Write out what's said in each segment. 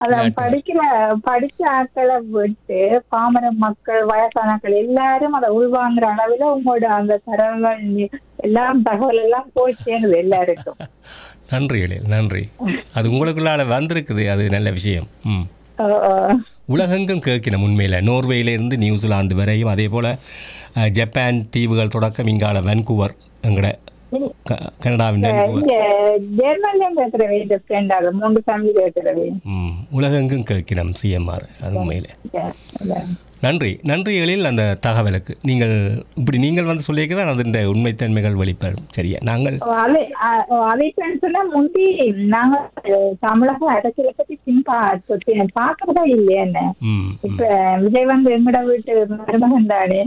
அதான் விளையாட்டு. படிக்கிற படிச்ச ஆட்களை விட்டு பாமர மக்கள் வயசானாக்கள் எல்லாரும் அதை உள்வாங்குற அளவுல உங்களோட அந்த தரவுகள் நி- எல்லாம் தகவல் எல்லாம் போய் சேருது எல்லாருக்கும் நன்றி எழில் நன்றி அது உங்களுக்குள்ளால வந்திருக்குது அது நல்ல விஷயம் ம் அஹ் அஹ் உலகெங்கும் கேட்கணும் உண்மையில் நோர்வேயிலிருந்து நியூசிலாந்து வரையும் அதே போல் ஜப்பான் தீவுகள் தொடக்கம் இங்கால வென்கூவர் எங்கட க- கனடாவின் வென்கூவர் இங்க ஜெர்மன்லயும் பேசுறவே இந்த ஃப்ரெண்ட் அது மூன்று ஃபேமிலி பேசுறவே ம் உலகெங்கும் கேட்கணும் சிஎம்ஆர் அது உண்மையில் நன்றி நன்றி எழில் அந்த தகவலுக்கு நீங்கள் இப்படி நீங்கள் வந்து சொல்லியிருக்க தான் அது இந்த உண்மைத்தன்மைகள் வெளிப்படும் சரியா நாங்கள் அதை அ- அதை சொன்னா முந்தி நாங்க அஹ், தமிழக அரசியலை பத்தி சிம்பா பாக்குறதா இல்லையா என்ன ம் ம். இப்ப விஜய் வந்து எங்கட வீட்டு மருமகன் தானே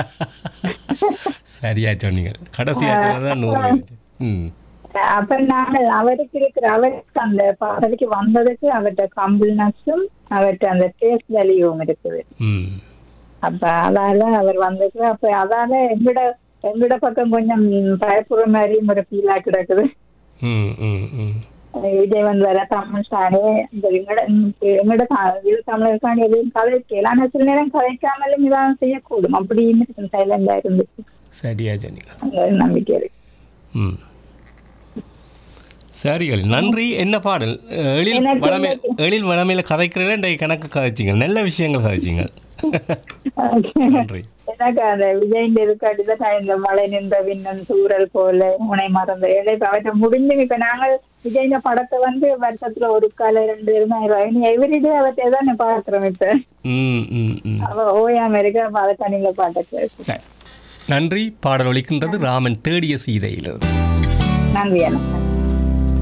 சரியா சொன்னீங்க கடைசியாக சொன்னது தான் நூறு இருந்துச்சு. ம் அப்ப நாங்கள் அவருக்கு இருக்கிற அவருக்கு அந்த பதவிக்கு வந்ததுக்கு அவர்கிட்ட கம்பிள்னஸும் அவர்கிட்ட அந்த டேஸ்ட் வேல்யூவும் இருக்குது ம் அப்ப அதால அவர் வந்தது அப்ப அதால எங்கட எங்கட பக்கம் கொஞ்சம் பயப்படுற மாதிரியும் ஒரு ஃபீலா கிடக்குது ம் ம் ம் விஜய் வந்து வர தமிழ் சாணி இந்த எங்கட எங்கட த- இது தமிழருக்கான எதுவும் கதைக்கலாம் ஆனா சில நேரம் கதைக்காமலும் இதான் செய்யக்கூடும் அப்படின்னு சைலண்டா இருந்துச்சு சரியா சொன்னீங்க அந்த ஒரு நம்பிக்கை இருக்கு ம் சரிகள் நன்றி என்ன பாடல் எழில் எனக்கு வளமை எழில் வளமையில் கதைக்கிறீங்களா இன்றைய கணக்கு கதைச்சிங்க நல்ல விஷயங்கள் கதைச்சிங்க நன்றி எனக்கு அந்த விஜயின் இருக்காட்டிதான் இந்த மழை நின்ற விண்ணன் சூழல் போல உனை மறந்த இலை அவற்றை முடிஞ்சு இப்ப நாங்கள் விஜயின் படத்தை வந்து வருஷத்துல ஒரு கால ரெண்டு இருந்தாயிரம் எவ்ரிடே அவற்றை தான் பாக்குறோம் இப்ப ம் ம் ம் அவ ஓயாம இருக்க அப்ப அதை தண்ணியில பாட்டு சரி நன்றி பாடல் ஒலிக்கின்றது ராமன் தேடிய சீதையிலிருந்து நன்றி அண்ணா